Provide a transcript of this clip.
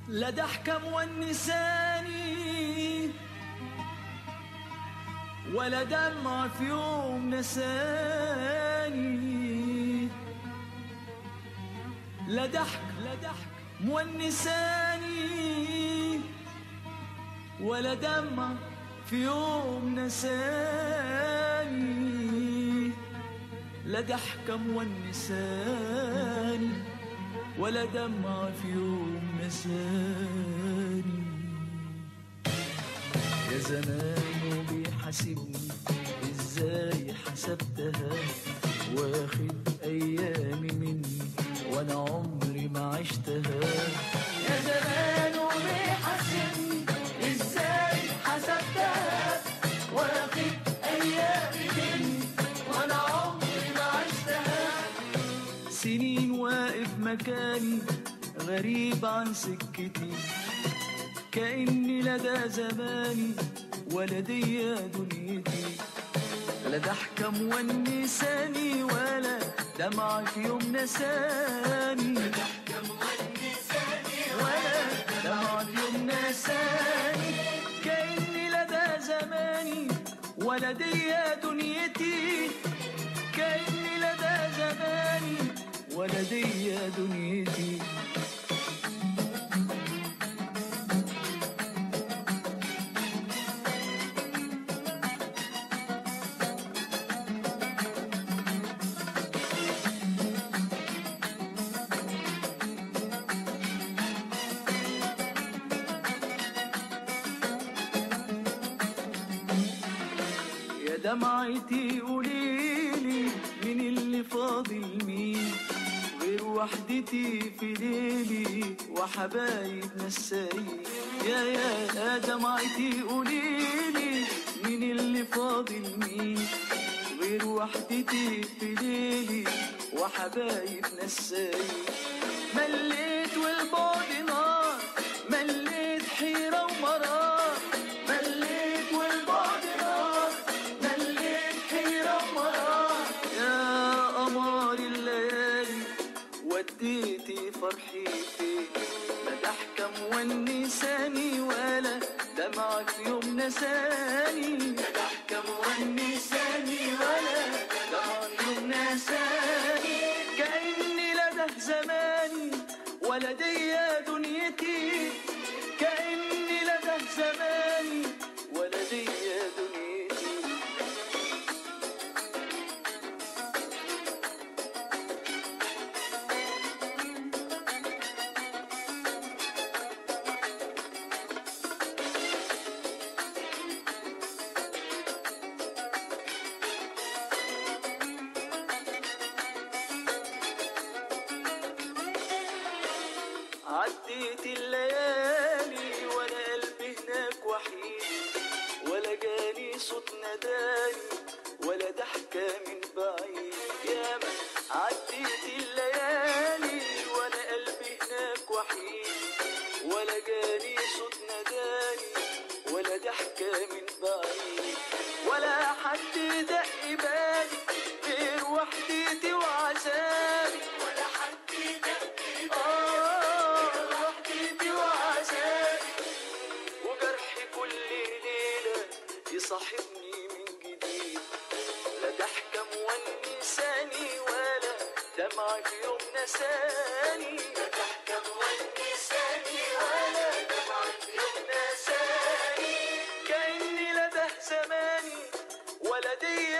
لا ضحكة مونساني ولا دمع في يوم نساني لا ضحك لا ضحك مونساني ولا دمع في يوم نساني لا ضحكة مونساني ولا دمع في يوم نساني يا زمان بيحاسبني ازاي حسبتها واخد ايامي مني وانا عمري ما عشتها يا زمان بيحاسبني ازاي حسبتها واخد ايامي مني وانا عمري ما عشتها سنين واقف مكاني غريب عن سكتي كأني لدى زماني ولا دي دنيتي لا ضحكة مونساني ولا دمع في يوم نساني ولا دمع في يوم نساني كأني لدى زماني ولا دي دنيتي كأني لدى زماني ولا دي دنيتي يا دمعتي قوليلي مين اللي فاضل مين غير وحدتي في ليلي وحبايب نسايين يا يا يا دمعتي قوليلي مين اللي فاضل مين غير وحدتي في ليلي وحبايب نسايين مليت والبعد نار مليت حيرة ومرار مليت والبعد نار مليت حيرة ومرار يا قمر الليالي وديتي فرحي فين لا ضحكة مونساني ولا دمع في يوم نساني لا ضحكة مونساني ولا دمع في يوم نساني كأني لده زماني ولا دي دنيتي كأني لده زماني ولا دي دنيتي عديت الليالي وانا قلبي هناك وحيد ولا جالي صوت نداني ولا ضحكة من بعيد ياما عديت الليالي وانا قلبي هناك وحيد ولا جالي صوت نداني ولا ضحكة من بعيد ولا حد دق بالي غير وحدتي وعذابي ولا حد دق آه وحدتي وعذابي وجرحي كل ليلة يصاحبني من جديد لا ضحكة مونساني ولا دمع في يوم نساني لا ضحكة مونساني ولا دمع في يوم نساني كأني لده زماني ولا دي